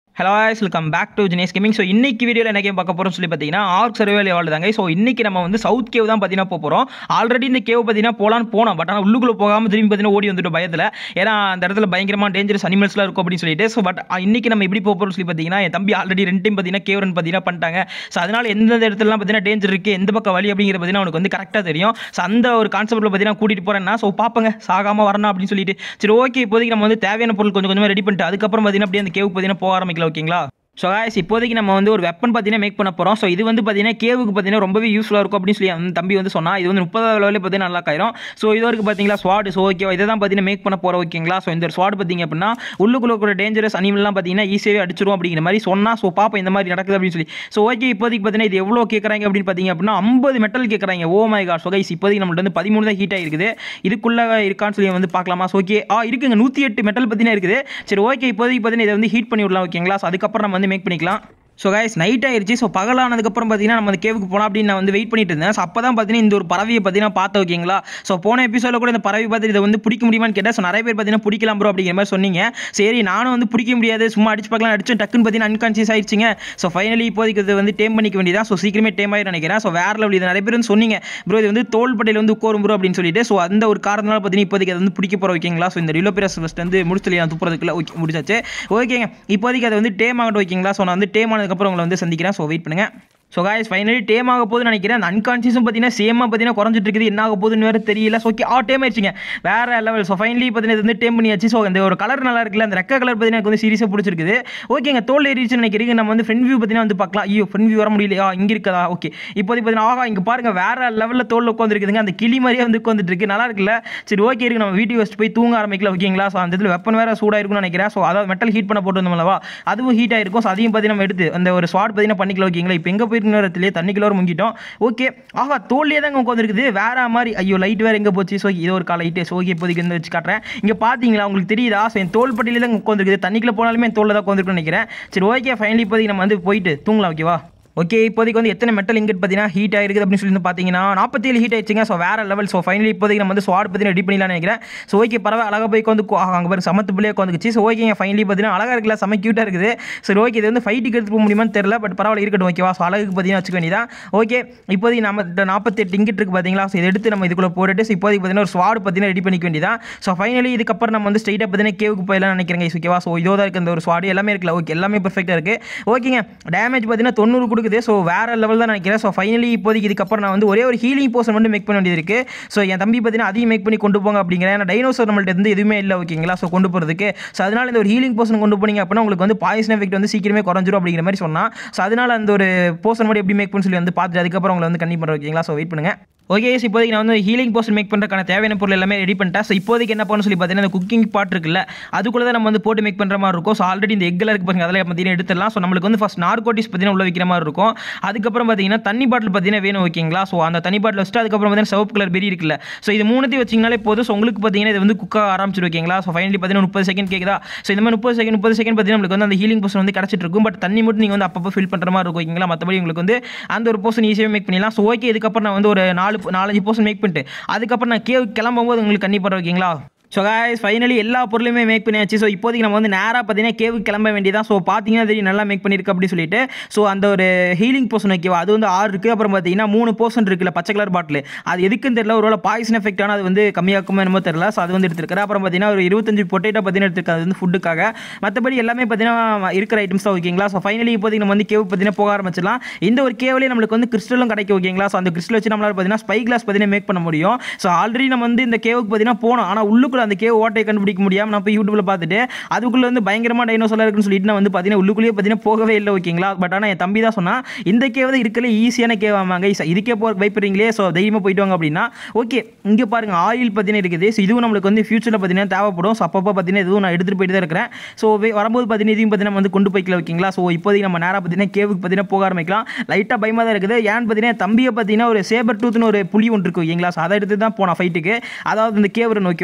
Hello guys welcome back to Jinesh gaming so இன்னைக்கு வீடியோவில் என்ன கேம் பார்க்க போகிறோம் சொல்லி பார்த்தீங்கன்னா ஆர்க் சர்வேல் எவால் தாங்க ஸோ இன்னைக்கு நம்ம வந்து சவுத் கேவ் தான் பார்த்தீங்கன்னா போக போகிறோம் ஆல்ரெடி இந்த கேவ் பார்த்தீங்கன்னா போலான்னு போனோம் பட் ஆனால் உள்ளுக்குள்ளே போகாமல் திரும்பி பார்த்தீங்கன்னா ஓடி வந்துட்டு பயத்தில் ஏன்னா அந்த இடத்துல பயங்கரமாக டேஞ்சரஸ் அனிமல்ஸ்லாம் இருக்கும் அப்படின்னு சொல்லிட்டு ஸோ பட் இன்னைக்கு நம்ம எப்படி போக போகிறோம் சொல்லி பார்த்தீங்கன்னா என் தம்பி ஆல்ரெடி ரெண்டு டைம் பார்த்தீங்கன்னா கேவ் ரன் பார்த்தீங்கன்னா பண்ணிட்டாங்க ஸோ அதனால் எந்தெந்த இடத்துலலாம் பார்த்தீங்கன்னா டேஞ்சர் இருக்குது எந்த பக்கம் வழி அப்படிங்கிற பார்த்தீங்கன்னா அவனுக்கு வந்து கரெக்டாக தெரியும் ஸோ அந்த ஒரு கான்செப்ட்டில் பார்த்தீங்கன்னா கூட்டிகிட்டு போகிறேன்னா ஸோ பார்ப்பங்க சாகாமல் வரணும் அப்படின்னு சொல்லிட்டு சரி ஓகே இப்போதைக்கு நம்ம வந்து தேவையான பொருள் கொஞ்சம் கொஞ்சமாக ரெடி பண்ணிட்டு அதுக்கப்புறம் பார்த்தீங்கன்னா அப்படியே அந்த கேவ் பார்த்தீங்கன்னா போக ஆரம்பிக்கலாம் ஓகேங்களா ஸோ guys இப்போதைக்கு நம்ம வந்து ஒரு வெப்பன் பார்த்தீங்கன்னா மேக் பண்ண போகிறோம் ஸோ இது வந்து பார்த்தீங்கன்னா கேவுக்கு பார்த்தீங்கன்னா ரொம்பவே யூஸ்ஃபுல்லாக இருக்கும் அப்படின்னு சொல்லி அந்த தம்பி வந்து சொன்னா இது வந்து முப்பதாவது லெவலில் பார்த்தீங்கன்னா நல்லா ஆயிரும் ஸோ இது வரைக்கும் பார்த்தீங்களா ஸ்வாட் ஸோ ஓகே இதை தான் பார்த்தீங்கன்னா மேக் பண்ண போகிறோம் ஓகேங்களா ஸோ இந்த ஸ்வாட் பார்த்தீங்க அப்படின்னா உள்ளுக்குள்ள இருக்கிற டேஞ்சரஸ் அனிமல்லாம் பார்த்தீங்கன்னா ஈஸியாகவே அடிச்சிரும் அப்படிங்கிற மாதிரி சொன்னா ஸோ பாப்போம் இந்த மாதிரி நடக்குது அப்படின்னு சொல்லி ஸோ ஓகே இப்போதைக்கு பார்த்தீங்கன்னா இது எவ்வளோ கேட்குறாங்க அப்படின்னு பார்த்தீங்க அப்படின்னா ஐம்பது மெட்டல் கேட்குறாங்க oh my god so guys இப்போதைக்கு நம்மள்ட்ட வந்து பதிமூணு தான் ஹீட் ஆகிருக்குது இதுக்குள்ளே இருக்கான்னு சொல்லி வந்து பார்க்கலாமா ஸோ ஓகே ஆ இருக்குங்க நூற்றி எட்டு மெட்டல் பார்த்தீங்கன்னா இருக்குது சரி ஓகே இப்போதைக்கு பார்த்தீங்கன்னா இதை வந்து ஹீட் பண்ணி விடலாம் ஓகேங்களா ஸோ அதுக்கப்புறம் நம்ம வந்து மேக் பண்ணிக்கலாம் ஸோ கைஸ் நைட் ஆயிருச்சு ஸோ பகலானதுக்கப்புறம் பார்த்தீங்கன்னா நம்ம அந்த கேவுக்கு போகலாம் அப்படின்னு நான் வந்து வெயிட் பண்ணிட்டு இருந்தேன் ஸோ அப்போ தான் பார்த்தீங்கன்னா இந்த ஒரு பறவையை பார்த்தீங்கன்னா பார்த்து ஓகேங்களா ஸோ போன எபிசோட கூட இந்த பறவை பார்த்து இதை வந்து பிடிக்க முடியுமான்னு கேட்டேன் ஸோ நிறைய பேர் பார்த்தீங்கன்னா பிடிக்கலாம் ப்ரோ அப்படிங்கிற மாதிரி சொன்னீங்க சரி நானும் வந்து பிடிக்க முடியாது சும்மா அடிச்சு பார்க்கலாம் அடிச்சு டக்குன்னு பார்த்தீங்கன்னா அன்கான்சியஸ் ஆயிடுச்சுங்க ஸோ ஃபைனலி இப்போதைக்கு இது வந்து டேம் பண்ணிக்க வேண்டியதான் ஸோ சீக்கிரமே டேம் ஆயிரும் நினைக்கிறேன் ஸோ வேற லெவல் இது நிறைய பேர் வந்து சொன்னீங்க ப்ரோ இது வந்து தோள்பட்டையில் வந்து உட்காரும் ப்ரோ அப்படின்னு சொல்லிட்டு ஸோ அந்த ஒரு காரணத்தினால பார்த்தீங்கன்னா இப்போதைக்கு அதை வந்து பிடிக்க போகிறோம் ஓகேங்களா ஸோ இந்த ரிலோபிரஸ் ஃபஸ்ட் வந்து முடிச்சலையா துப்புறதுக்குள்ள ஓகே முடிச்சாச்சு ஓகேங்க இப்போதைக்கு அதை வந்து டேம் ஆகட்டும் ஓகேங்களா ஸோ நான் வந்து டேம் ஆனதுக்கப்புறம் உங்களை வந்து சந்திக்கிறேன் ஸோ வெயிட் பண்ணுங்கள் ஸோ காய்ஸ் ஃபைனலி டேம் ஆக போகுதுன்னு நினைக்கிறேன் அந்த அன்கான்சியஸும் பார்த்தீங்கன்னா சேமாக பார்த்தீங்கன்னா குறைஞ்சிட்டு இருக்குது என்ன ஆக போகுதுன்னு வேறு தெரியல ஸோ ஓகே ஆ டேம் ஆயிடுச்சுங்க வேறு லெவல் ஸோ ஃபைனலி பார்த்தீங்கன்னா இது வந்து டேம் பண்ணியாச்சு ஸோ அந்த ஒரு கலர் நல்லா இருக்குல்ல அந்த ரெக்க கலர் பார்த்தீங்கன்னா எனக்கு வந்து சீரியஸாக பிடிச்சிருக்குது ஓகேங்க தோல் ஏறிச்சுன்னு நினைக்கிறீங்க நம்ம வந்து ஃப்ரண்ட் வியூ பார்த்தீங்கன்னா வந்து பார்க்கலாம் ஐயோ ஃப்ரண்ட் வியூ வர முடியலையா இங்கே இருக்கதா ஓகே இப்போதைக்கு பார்த்தீங்கன்னா ஆகா இங்கே பாருங்க வேறு லெவலில் தோல் உட்காந்துருக்குதுங்க அந்த கிளி மாதிரியே வந்து உட்காந்துட்டு இருக்கு நல்லா இருக்குல்ல சரி ஓகே இருக்கு நம்ம வீடியோ வச்சு போய் தூங்க ஆரம்பிக்கல ஓகேங்களா ஸோ அந்த இதில் வெப்பன் வேறு சூடாக இருக்கும்னு நினைக்கிறேன் ஸோ அதாவது மெட்டல் ஹீட் பண்ண போட்டு வந்தோம்லவா அதுவும் ஹீட் ஆயிருக்கும் ஸோ அதையும் பார்த்தீங்கன்னா நம்ம எடுத்து அந்த ஒரு ஸ்வாட் பார்த்தீங்கன்னா பண்ணிக்கலாம் ஓகேங்களா இப்போ எங்கே போயிருந்த நேரத்திலே தண்ணி கிலோ முங்கிட்டோம் ஓகே ஆஹா தோல்லையே தாங்க உட்காந்துருக்குது வேற மாதிரி ஐயோ லைட் வேறு எங்கே போச்சு ஸோ இது ஒரு கால லைட்டு ஸோ ஓகே இப்போதைக்கு வந்து வச்சு காட்டுறேன் இங்கே பார்த்தீங்களா உங்களுக்கு தெரியுதா ஸோ என் தோல் பட்டியில தான் உட்காந்துருக்குது தண்ணிக்குள்ள போனாலுமே என் தோலில் தான் உட்காந்துருக்குன்னு நினைக்கிறேன் சரி ஓகே ஃபைனலி இப்போதைக்கு நம்ம வந்து போயிட்டு தூங்கலாம் ஓகேவா ஓகே இப்போதைக்கு வந்து எத்தனை மெட்டல் இங்கட் பார்த்தீங்கன்னா ஹீட் ஆயிருக்குது அப்படின்னு சொல்லி வந்து பார்த்தீங்கன்னா நாற்பத்தேழு ஹீட் ஆயிடுச்சுங்க ஸோ வேற லெவல் ஸோ ஃபைனலி இப்போதைக்கு நம்ம வந்து ஸ்வாட் பற்றி ரெடி பண்ணிடலாம்னு நினைக்கிறேன் ஸோ ஓகே பரவாயில்ல அழகாக போய் வந்து அங்கே பாரு சமத்து பிள்ளையே உட்காந்துச்சு ஸோ ஓகேங்க ஃபைனலி பார்த்தீங்கன்னா அழகாக இருக்குல்ல செம்ம க்யூட்டாக இருக்குது சரி ஓகே இது வந்து ஃபைட்டுக்கு எடுத்து போக முடியுமான்னு தெரியல பட் பரவாயில்ல இருக்கட்டும் ஓகேவா ஸோ அழகுக்கு பார்த்தீங்கன்னா வச்சுக்க வேண்டியதான் ஓகே இப்போதைக்கு நம்ம நாற்பத்தெட்டு இங்கிட் இருக்குது பார்த்தீங்களா ஸோ இதை எடுத்து நம்ம இதுக்குள்ளே போட்டுட்டு ஸோ இப்போதைக்கு பார்த்தீங்கன்னா ஒரு ஸ்வாட் பார்த்தீங்கன்னா ரெடி பண்ணிக்க வேண்டியதான் ஸோ ஃபைனலி இதுக்கப்புறம் நம்ம வந்து ஸ்ட்ரைட்டாக பார்த்தீங்கன்னா கேவுக்கு போயிடலாம் நினைக்கிறேங்க ஓகேவா ஸோ இதோ தான் இருக்குது அந்த ஒரு ஸ்வாடு எல்லாமே இருக்குல்ல ஓகே எல்லாமே பெர்ஃபெக்டாக இருக்குது ஓகேங்க டேமேஜ் பார்த்தீங்கன்னா தொண்ணூறு கொடுக்குது ஸோ வேற லெவல் தான் நினைக்கிறேன் ஸோ ஃபைனலி இப்போதைக்கு இதுக்கப்புறம் நான் வந்து ஒரே ஒரு ஹீலிங் போர்ஷன் மட்டும் மேக் பண்ண வேண்டியது இருக்குது ஸோ என் தம்பி பார்த்தீங்கன்னா அதையும் மேக் பண்ணி கொண்டு போங்க அப்படிங்கிறேன் ஏன்னா டைனோசர் நம்மள்ட்ட இருந்து எதுவுமே இல்லை ஓகேங்களா ஸோ கொண்டு போகிறதுக்கு ஸோ அதனால் இந்த ஒரு ஹீலிங் போர்ஷன் கொண்டு போனீங்க அப்படின்னா உங்களுக்கு வந்து பாய்சன் எஃபெக்ட் வந்து சீக்கிரமே குறைஞ்சிரும் அப்படிங்கிற மாதிரி சொன்னால் ஸோ அதனால் அந்த ஒரு போர்ஷன் மட்டும் எப்படி மேக் பண்ணி சொல்லி வந்து பார்த்துட்டு அதுக்கப்புறம் உங்களை வந்து கண்ணி பண்ணுறோம் ஓகேங்களா ஸோ வெயிட் பண்ணுங்கள் ஓகே ஸோ இப்போதைக்கு நான் வந்து ஹீலிங் போஸ்ட் மேக் பண்ணுறதுக்கான தேவையான பொருள் எல்லாமே ரெடி பண்ணிட்டேன் ஸோ இப்போதைக்கு என்ன பண்ணணும் சொல்லி பார்த்தீங்கன்னா இந்த குக்கிங் பாட் இருக்குல்ல அதுக்குள்ளே தான் நம்ம வந்து போட்டு மேக் பண்ணுற மாதிரி இருக்கும் ஸோ ஆல்ரெடி இந்த எக்கில் இருக்கு பாருங்க அதில் பார்த்தீங்கன்னா எடுத்துடலாம் ஸோ நம்மளுக்கு வந்து ஃபஸ்ட் நார்கோட்டிஸ் பார்த்தீங்கன்னா உள்ள வைக்கிற மாதிரி இருக்கும் அதுக்கப்புறம் பார்த்தீங்கன்னா தண்ணி பாட்டில் பார்த்தீங்கன்னா வேணும் ஓகேங்களா ஸோ அந்த தண்ணி பாட்டில் வச்சுட்டு அதுக்கப்புறம் பார்த்தீங்கன்னா சிவப்பு கலர் பெரிய இருக்குல்ல ஸோ இது மூணுத்தையும் வச்சிங்கனாலே போதும் ஸோ உங்களுக்கு பார்த்தீங்கன்னா இது வந்து குக்க ஆரம்பிச்சிரு ஓகேங்களா ஸோ ஃபைனலி பார்த்தீங்கன்னா முப்பது செகண்ட் கேட்குதா ஸோ இந்த மாதிரி முப்பது செகண்ட் முப்பது செகண்ட் பார்த்தீங்கன்னா நம்மளுக்கு வந்து அந்த ஹீலிங் போர்ஷன் வந்து கிடச்சிட்டு இருக்கும் பட் தண்ணி மட்டும் நீங்கள் வந்து அப்பப்போ ஃபில் பண்ணுற மாதிரி இருக்கும் ஓகேங்களா மற்றபடி உங்களுக்கு வந்து அந்த ஒரு போர்ஷன் ஈஸியாக மேக் பண்ணிடலாம் ஸோ ஓகே இதுக்கப்புறம் நான் வந்து ஒரு நாலு நாலஞ்சு போர்ஷன் மேக் பண்ணிட்டு அதுக்கப்புறம் நான் கேவ் கிளம்பும்போது உங்களுக்கு கண்ணி பண்ணுறேன் ஓகேங்களா ஸோ காய்ஸ் ஃபைனலி எல்லா பொருளுமே மேக் பண்ணியாச்சு ஸோ இப்போதைக்கு நம்ம வந்து நேராக பார்த்தீங்கன்னா கேவுக்கு கிளம்ப வேண்டியதான் ஸோ பார்த்தீங்கன்னா தெரியும் நல்லா மேக் பண்ணியிருக்கு அப்படின்னு சொல்லிட்டு ஸோ அந்த ஒரு ஹீலிங் போர்ஷன் ஓகேவா அது வந்து ஆறு இருக்குது அப்புறம் பார்த்தீங்கன்னா மூணு போர்ஷன் இருக்குல்ல பச்சை கலர் பாட்டில் அது எதுக்குன்னு தெரியல ஒரு பாய்சன் எஃபெக்ட் ஆனால் அது வந்து கம்மியாக்குமோ என்னமோ தெரியல ஸோ அது வந்து எடுத்துருக்காரு அப்புறம் பார்த்தீங்கன்னா ஒரு இருபத்தஞ்சு பொட்டேட்டோ பார்த்தீங்கன்னா எடுத்துருக்காரு அது வந்து ஃபுட்டுக்காக மற்றபடி எல்லாமே பார்த்தீங்கன்னா இருக்கிற ஐட்டம்ஸ் தான் ஓகேங்களா ஸோ ஃபைனலி இப்போதைக்கு நம்ம வந்து கேவ் பார்த்தீங்கன்னா போக ஆரம்பிச்சிடலாம் இந்த ஒரு கேவ்லேயே நம்மளுக்கு வந்து கிறிஸ்டலும் கிடைக்கும் ஓகேங்களா ஸோ அந்த கிறிஸ்டல் வச்சு நம்மளால் பார்த்தீங்கன்னா ஸ்பை கிளாஸ் பார்த்தீங்கன்னா மேக் பண்ண முடியும் ஸோ ஆல்ரெடி நம்ம வந்து இந்த கேவுக்கு பார்த்தீங்கன்னா போனோம் ஆனால் உள்ளுக்குள்ள அந்த கேவ் ஓட்டை கண்டுபிடிக்க முடியாமல் நான் போய் யூடியூப்ல பார்த்துட்டு அதுக்குள்ளே வந்து பயங்கரமாக டைனோசராக இருக்குன்னு சொல்லிட்டு நான் வந்து பார்த்தீங்கன்னா உள்ளுக்குள்ளேயே பார்த்தீங்கன்னா போகவே இல்லை ஓகேங்களா பட் ஆனால் என் தம்பி தான் சொன்னால் இந்த கேவ் தான் இருக்கல ஈஸியான கேவ் ஆமாங்க இதுக்கே போக பயப்படுறீங்களே ஸோ தைரியமாக போயிட்டு வாங்க அப்படின்னா ஓகே இங்கே பாருங்க ஆயில் பார்த்தீங்கன்னா இருக்குது ஸோ இதுவும் நம்மளுக்கு வந்து ஃபியூச்சரில் பார்த்தீங்கன்னா தேவைப்படும் ஸோ அப்பப்போ பார்த்தீங்கன்னா இதுவும் நான் எடுத்துகிட்டு போயிட்டு தான் இருக்கிறேன் ஸோ வரும்போது பார்த்தீங்கன்னா இதையும் பார்த்தீங்கன்னா வந்து கொண்டு போய்க்கல ஓகேங்களா ஸோ இப்போதைக்கு நம்ம நேராக பார்த்தீங்கன்னா கேவுக்கு பார்த்தீங்கன்னா போக ஆரம்பிக்கலாம் லைட்டாக பயமாக தான் இருக்குது ஏன்னு பார்த்தீங்கன்னா தம்பியை பார்த்தீங்கன்னா ஒரு சேபர் டூத்னு ஒரு புலி ஒன்று இருக்கு ஓகேங்களா ஸோ அதை எடுத்து தான் போனேன் ஃபைட்டுக்கு அதாவது இந்த கேவரன் ஓகேவா ஸோ ஆனால்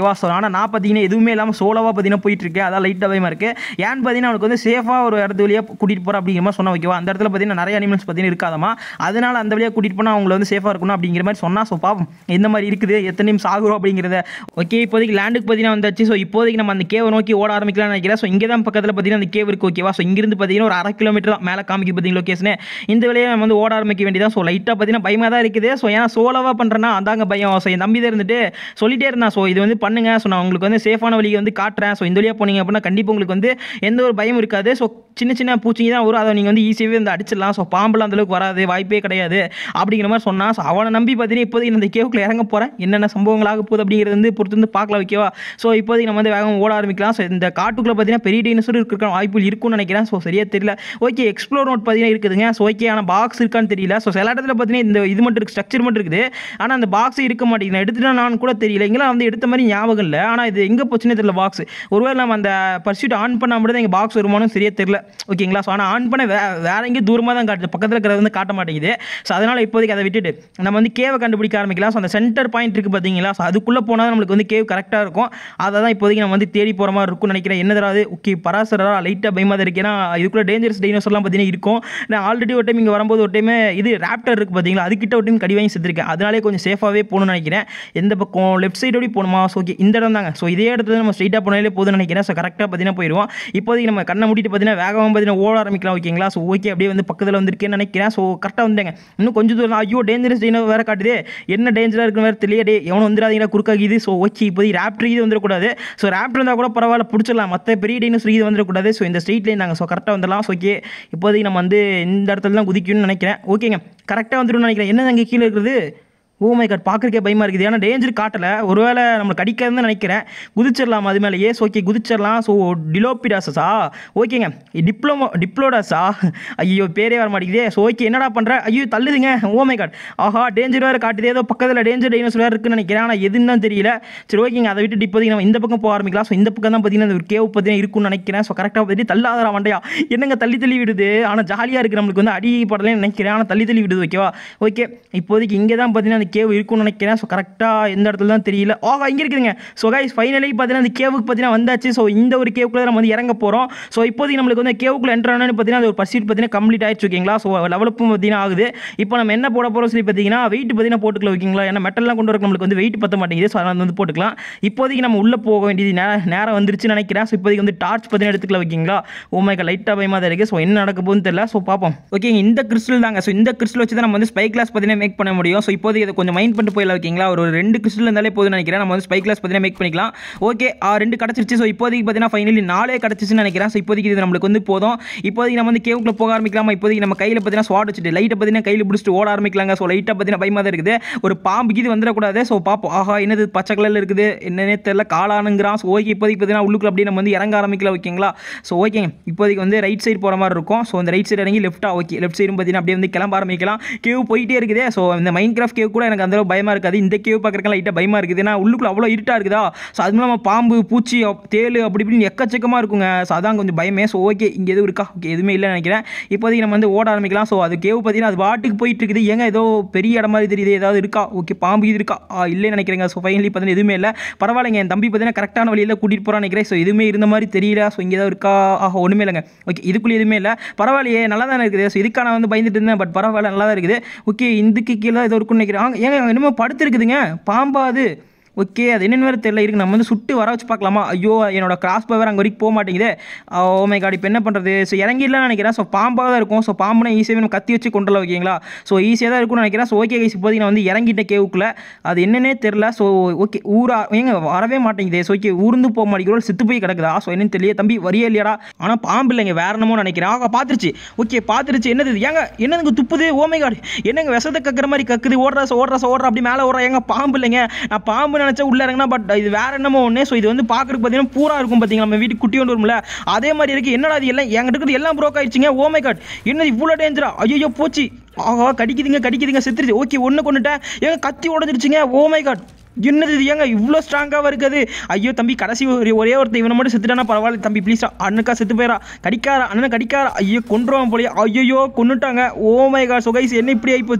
ஆனால் நான் பார்த்தீங்கன்னா எதுவுமே இல்லாமல் சோலோவாக பார்த்தீங்கன்னா போயிட்டு இருக்கேன் அதான் லைட்டாக பயமாக இருக்குது ஏன்னு பார்த்தீங்கன்னா அவனுக்கு வந்து சேஃபாக ஒரு இடத்து வழியாக கூட்டிகிட்டு போகிறேன் அப்படிங்கிற மாதிரி சொன்ன வைக்கவா அந்த இடத்துல பார்த்தீங்கன்னா நிறைய அனிமல்ஸ் பார்த்தீங்கன்னா இருக்காதமா அதனால அந்த வழியாக கூட்டிகிட்டு போனால் அவங்கள வந்து சேஃபாக இருக்கணும் அப்படிங்கிற மாதிரி சொன்னால் ஸோ பாப்போம் எந்த மாதிரி இருக்குது எத்தனை நிமிஷம் ஆகுறோம் அப்படிங்கிறத ஓகே இப்போதைக்கு லேண்டுக்கு பார்த்தீங்கன்னா வந்தாச்சு ஸோ இப்போதைக்கு நம்ம அந்த கேவை நோக்கி ஓட ஆரம்பிக்கலாம்னு நினைக்கிறேன் ஸோ இங்கே தான் பக்கத்தில் பார்த்தீங்கன்னா அந்த கேவ் இருக்குது ஓகேவா ஸோ இங்கிருந்து பார்த்தீங்கன்னா ஒரு அரை கிலோமீட்டர் தான் மேலே காமிக்கு பார்த்தீங்க லொக்கேஷனே இந்த வழியாக நம்ம வந்து ஓட ஆரம்பிக்க வேண்டியதான் ஸோ லைட்டாக பார்த்தீங்கன்னா பயமாக தான் இருக்குது ஸோ ஏன்னா சோலோவாக பண்ணுறேன்னா அதாங்க பயம் ஸோ என் தம்பி தான் இருந்துட்டு சொல்லிட்டே இருந்தான் ஸோ இது வந்து பண்ணுங்க ஸோ நான் உங்களுக்கு வந்து சேஃபான வழியை வந்து காட்டுறேன் ஸோ இந்த வழியாக போனீங்க அப்படின்னா கண்டிப்பாக உங்களுக்கு வந்து எந்த ஒரு பயம் இருக்காது ஸோ சின்ன சின்ன பூச்சிங்க தான் வரும் அதை நீங்கள் வந்து ஈஸியாகவே வந்து அடிச்சிடலாம் ஸோ பாம்பெல்லாம் அந்தளவுக்கு வராது வாய்ப்பே கிடையாது அப்படிங்கிற மாதிரி சொன்னான் ஸோ அவனை நம்பி பார்த்தீங்கன்னா இப்போதைக்கு இந்த கேவுக்குள்ள இறங்க போகிறேன் என்னென்ன சம்பவங்கள் ஆக போகுது அப்படிங்கிறது வந்து பொறுத்து வந்து பார்க்கலாம் வைக்கவா ஸோ இப்போதைக்கு நம்ம வந்து வேகம் ஓட ஆரம்பிக்கலாம் ஸோ இந்த காட்டுக்குள்ளே பார்த்தீங்கன்னா பெரிய டைனோசர் இருக்கிற வாய்ப்புகள் இருக்கும்னு நினைக்கிறேன் ஸோ சரியா தெரியல ஓகே எக்ஸ்ப்ளோர் நோட் பார்த்தீங்கன்னா இருக்குதுங்க ஸோ ஓகே ஆனால் பாக்ஸ் இருக்கான்னு தெரியல ஸோ சில இடத்துல பார்த்தீங்கன்னா இந்த இது மட்டும் இருக்கு ஸ்ட்ரக்சர் மட்டும் இருக்குது ஆனால் அந்த பாக்ஸ் இருக்க மாட்டேங்குது நான் எடுத்துட்டா நான் கூட தெரியல இங்கெல்லாம் வந்து எடுத்த மாதிரி ஞாபகம் இல்லை ஆனால் இது எங்கே போச்சுன்னே தெரியல பாக்ஸ் ஒருவேளை நம்ம அந்த பர்சியூட் ஆன் பண்ணால் மட்டும் தான் எங்கள் பாக்ஸ் வருமானம் சரியா தெரியல ஓகேங்களா ஸோ ஆனால் ஆன் பண்ண வே வேற எங்கேயும் தூரமாக தான் காட்டுது பக்கத்தில் இருக்கிறது வந்து காட்ட மாட்டேங்குது ஸோ அதனால் இப்போதைக்கு அதை விட்டுட்டு நம்ம வந்து கேவை கண்டுபிடிக்க ஆரம்பிக்கலாம் ஸோ அந்த சென்டர் பாயிண்ட் இருக்குது பார்த்தீங்களா ஸோ அதுக்குள்ளே போனால் நம்மளுக்கு வந்து கேவ் கரெக்டாக இருக்கும் அதை தான் இப்போதைக்கு நம்ம வந்து தேடி போகிற மாதிரி இருக்கும்னு நினைக்கிறேன் என்ன தராது ஓகே பராசரா லைட்டாக பயமாக தான் இருக்கு ஏன்னா இதுக்குள்ளே டேஞ்சரஸ் டைனோசர்லாம் பார்த்தீங்கன்னா இருக்கும் நான் ஆல்ரெடி ஒரு டைம் இங்கே வரும்போது ஒரு டைம் இது ராப்டர் இருக்குது பார்த்தீங்களா அதுக்கிட்ட ஒரு டைம் கடி வாங்கி செத்துருக்கேன் அதனாலே கொஞ்சம் சேஃபாகவே போகணும்னு நினைக்கிறேன் எந்த பக்கம் லெஃப்ட் சைடோடி போகணுமா ஸோ ஓகே இந்த இடம் தாங்க ஸோ இதே இடத்துல நம்ம ஸ்ட்ரைட்டாக போனாலே போதும்னு நினைக்கிறேன் ஸோ கரெக்டாக பார்த்தீங்கன்னா போயிடுவோம் இப்போதைக்கு நம்ம கண்ணை மூடிட்டு பார்த்தீங்கன்னா வேகமாக பார்த்தீங்கன்னா ஓட ஆரம்பிக்கலாம் ஓகேங்களா ஸோ ஓகே அப்படியே வந்து பக்கத்தில் வந்திருக்கேன்னு நினைக்கிறேன் ஸோ கரெக்டாக வந்துட்டேங்க இன்னும் கொஞ்சம் தூரம் தான். ஐயோ டேஞ்சரஸ் டைனோ வேறு காட்டுது என்ன டேஞ்சராக இருக்குன்னு வேறு தெரியல டே எவனும் வந்துடாதீங்களா குறுக்காகிது ஸோ ஓகே இப்போதைக்கு ராப்டர் இது வந்துடக்கூடாது ஸோ ராப்டர் இருந்தால் கூட பரவாயில்ல பிடிச்சிடலாம் மற்ற பெரிய டைனோசர் இது வந்துடக்கூடாது ஸோ இந்த ஸ்ட்ரீட்லேயே நாங்கள் ஸோ கரெக்டாக வந்துடலாம் ஸோ ஓகே இப்போதைக்கு நம்ம வந்து இந்த இடத்துல தான் குதிக்கணும்னு நினைக்கிறேன் ஓகேங்க கரெக்டாக வந்துடும் நினைக்கிறேன் என்ன அங்கே கீழே இருக்குது ஓ மை காட் பார்க்குறக்கே பயமாக இருக்குது ஏன்னா டேஞ்சர் காட்டலை ஒருவேளை நம்மளை கடிக்காதுன்னு நினைக்கிறேன் குதிச்சிடலாம் அது மேலே ஏஸ் ஓகே குதிச்சிடலாம் ஸோ டிலோபிடாசஸா ஓகேங்க டிப்ளமோ டிப்ளோடாஸா ஐயோ பேரே வர மாட்டேங்குதே ஸோ ஓகே என்னடா பண்ணுற ஐயோ தள்ளுதுங்க ஓ மை காட் ஆஹா டேஞ்சர் வேறு காட்டுது ஏதோ பக்கத்தில் டேஞ்சர் டைனோஸ் வேறு இருக்குன்னு நினைக்கிறேன் ஆனால் எதுன்னு தான் தெரியல சரி ஓகேங்க அதை விட்டு இப்போதைக்கு நம்ம இந்த பக்கம் போக ஆரம்பிக்கலாம் ஸோ இந்த பக்கம் தான் பார்த்தீங்கன்னா இந்த ஒரு கேவ் பார்த்தீங்கன்னா இருக்கும்னு நினைக்கிறேன் ஸோ கரெக்டாக பார்த்துட்டு தள்ளாதரா வண்டையா என்னங்க தள்ளி தள்ளி விடுது ஆனால் ஜாலியாக இருக்குது நம்மளுக்கு வந்து அடி படலன்னு நினைக்கிறேன் ஆனால் தள்ளி தள்ளி விடுது ஓகேவா ஓகே இப்போதைக்கு இங்கே தான் பார்த்தீங்கன்னா அந்த கேவ் இருக்கும்னு நினைக்கிறேன் ஸோ கரெக்டாக எந்த இடத்துல தான் தெரியல ஆஹா இங்கே இருக்குதுங்க ஸோ கைஸ் ஃபைனலி பார்த்தீங்கன்னா அந்த கேவுக்கு பார்த்தீங்கன்னா வந்தாச்சு ஸோ இந்த ஒரு கேவுக்குள்ள நம்ம வந்து இறங்க போகிறோம் ஸோ இப்போதைக்கு நம்மளுக்கு வந்து கேவுக்குள்ள என்ட்ரு ஆனு பார்த்தீங்கன்னா அது ஒரு பர்சீட் பார்த்தீங்கன்னா கம்ப்ளீட் ஆயிடுச்சு ஓகேங்களா ஸோ லெவலப்பும் பார்த்தீங்கன்னா ஆகுது இப்போ நம்ம என்ன போட போகிறோம் சொல்லி பார்த்தீங்கன்னா வெயிட் பார்த்தீங்கன்னா போட்டுக்கலாம் ஓகேங்களா ஏன்னா மெட்டல்லாம் கொண்டு வர நம்மளுக்கு வந்து வெயிட் பத்த மாட்டேங்குது ஸோ அதனால் வந்து போட்டுக்கலாம் இப்போதைக்கு நம்ம உள்ளே போக வேண்டியது நேரம் நேரம் வந்துருச்சுன்னு நினைக்கிறேன் ஸோ இப்போதைக்கு வந்து டார்ச் பார்த்தீங்கன்னா எடுத்துக்கலாம் ஓகேங்களா ஓ மைக்க லைட்டாக பயமாக தான் இருக்குது ஸோ என்ன நடக்க போகுதுன்னு தெரியல ஸோ பார்ப்போம் ஓகே இந்த கிறிஸ்டல் தாங்க ஸோ இந்த கிறிஸ்டல் வச்சு தான் நம்ம வந்து ஸ்பை கிளாஸ் பார்த்தீங்கன்னா மேக் பண்ண முடியும் ஸோ இப்போதைக்கு இதை கொஞ்சம் மைண்ட் பண்ணிட்டு போயிடலாம் ஓகேங்களா ஒரு ரெண்டு கிறிஸ்டல் இருந்தாலே போதும்னு நினைக்கிறேன் நம்ம வந்து ஸ்பை கிளாஸ் பார்த்தீங்கன்னா மேக் பண்ணிக்கலாம் ஓகே ரெண்டு கிடச்சிருச்சு ஸோ இப்போதைக்கு பார்த்தீங்கன்னா ஃபைனலி நாலே கிடச்சிச்சுன்னு நினைக்கிறேன் ஸோ இப்போதைக்கு இது நம்மளுக்கு வந்து போதும் இப்போதைக்கு நம்ம வந்து கேவுக்குள்ள போக ஆரம்பிக்கலாமா இப்போதைக்கு நம்ம கையில் பார்த்தீங்கன்னா ஸ்வாட் வச்சுட்டு லைட்டை பார்த்தீங்கன்னா கையில் பிடிச்சிட்டு ஓட ஆரம்பிக்கலாங்க ஸோ லைட்டாக பார்த்தீங்கன்னா பயமாக தான் இருக்குது ஒரு பாம்பு இது வந்துடக்கூடாது ஸோ பார்ப்போம் ஆஹா என்னது பச்சை கலரில் இருக்குது என்னன்னே தெரியல காளானுங்கிறான் ஸோ ஓகே இப்போதைக்கு பார்த்தீங்கன்னா உள்ளுக்குள்ள அப்படியே நம்ம வந்து இறங்க ஆரம்பிக்கலாம் ஓகேங்களா ஸோ ஓகேங்க இப்போதைக்கு வந்து ரைட் சைடு போகிற மாதிரி இருக்கும் ஸோ அந்த ரைட் சைடு இறங்கி லெஃப்ட்டா ஓகே லெஃப்ட் சைடும் பார்த்தீங்கன்னா அப்படியே வந்து கிளம்ப ஆரம்பிக்கலாம் கேவ் போயிட்டே இருக்குது ஸோ இந்த மைண்ட் கிராஃப்ட் கேவ் கூட எனக்கு அந்த அளவு பயமாக இருக்காது இந்த கேவ் பார்க்குறதுக்கு லைட்டாக பயமாக இருக்குது ஏன்னா உள்ளுக்குள்ள அவ்வளோ இருட்டாக இருக்குதா ஸோ அது இல்லாமல் பாம்பு பூச்சி அப்- தேள் அப்படி இப்படின்னு எக்கச்சக்கமாக இருக்குங்க ஸோ அதான் கொஞ்சம் பயமே ஸோ ஓகே இங்கே எதுவும் இருக்கா ஓகே எதுவுமே இல்லைன்னு நினைக்கிறேன் இப்போதைக்கு நம்ம வந்து ஓட ஆரம்பிக்கலாம் ஸோ அது கேவ் பார்த்தீங்கன்னா அது பாட்டுக்கு போயிட்டு இருக்குது ஏங்க ஏதோ பெரிய இடம் மாதிரி தெரியுது ஏதாவது இருக்கா ஓகே பாம்பு இது இருக்கா ஆ, இல்லைன்னு நினைக்கிறேங்க ஸோ ஃபைனலி பார்த்தீங்கன்னா எதுவுமே இல்லை பரவாயில்லைங்க என் தம்பி பார்த்தீங்கன்னா கரெக்டான வழியில் கூட்டிகிட்டு போகிறான்னு நினைக்கிறேன் ஸோ எதுவுமே இருந்த மாதிரி தெரியல ஸோ இங்கே ஏதாவது இருக்கா ஆஹா ஒன்றுமே இல்லைங்க ஓகே இதுக்குள்ளே எதுவுமே இல்லை பரவாயில்லையே நல்லா தான் இருக்குது ஸோ இதுக்கான வந்து பயந்துட்டு இருந்தேன் பட் பரவாயில்ல நல்லா தான் இருக்குது ஓகே இதுக்கு கீழே ஏதோ இருக்குன்னு நினைக்கிறேன் ஆங்க, ஏங்க என்னமோ படுத்துருக்குதுங்க பாம்பா அது ஓகே அது என்னென்னு வேறு தெரியல இருக்கு நம்ம வந்து சுட்டு வர வச்சு பார்க்கலாமா ஐயோ என்னோட கிராஸ் பவர் அங்கே வரைக்கும் போக மாட்டேங்குது ஓ மை காட் இப்போ என்ன பண்ணுறது ஸோ இறங்கிடலாம் நினைக்கிறேன் ஸோ பாம்பாக தான் இருக்கும் ஸோ பாம்புனா ஈஸியாக நம்ம கத்தி வச்சு கொண்டுலாம் ஓகேங்களா ஸோ ஈஸியாக தான் இருக்கும்னு நினைக்கிறேன் ஸோ ஓகே கைஸ் இப்போதைக்கு நான் வந்து இறங்கிட்டேன் கேவுக்குள்ள அது என்னன்னே தெரில ஸோ ஓகே ஊரா ஏங்க வரவே மாட்டேங்குது ஸோ ஓகே ஊர்ந்து போக மாட்டேங்கிறோம் செத்து போய் கிடக்குதா ஸோ என்னன்னு தெரியல தம்பி வரியே இல்லையாடா ஆனால் பாம்பு இல்லைங்க வேற என்னமோ நினைக்கிறேன் ஆகா பார்த்துருச்சு ஓகே பார்த்துருச்சு என்னது இது? ஏங்க என்னதுங்க துப்புது ஓமை காடு என்னங்க விஷத்தை கக்குற மாதிரி கக்குது ஓடுறா ஓடுறா ஓடுறா அப்படி மேலே ஓடுறா ஏங்க பாம்பு இல்லைங்க நான் பாம்பு நினச்சா உள்ள இறங்கினா பட் இது வேற என்னமோ ஒன்று ஸோ இது வந்து பார்க்குறதுக்கு பார்த்தீங்கன்னா பூரா இருக்கும் பார்த்தீங்களா நம்ம வீட்டுக்கு குட்டி ஒன்று வரும்ல அதே மாதிரி இருக்கு என்னடா அது எல்லாம் என்கிட்ட இருக்கிறது எல்லாம் ப்ரோக் ஆயிடுச்சுங்க ஓமை காட் என்னது இவ்வளோ டேஞ்சரா ஐயோ போச்சு ஆஹா கடிக்குதுங்க கடிக்குதுங்க செத்துருச்சு ஓகே ஒன்று கொண்டுட்டேன் ஏங்க கத்தி உடஞ்சிருச்சுங்க ஓமை காட் என்னது இது ஏங்க இவ்வளோ ஸ்ட்ராங்காக இருக்குது ஐயோ தம்பி கடைசி ஒரே ஒரே ஒருத்தன் இவனை மட்டும் செத்துட்டானா பரவாயில்ல தம்பி ப்ளீஸ் அண்ணனுக்கா செத்து போயிடா கடிக்காரா அண்ணன் கடிக்காரா ஐயோ கொண்டுருவான் போலியே ஐயோ கொண்டுட்டாங்க oh my god so guys என்ன இப்படி ஆகிப்போச்சு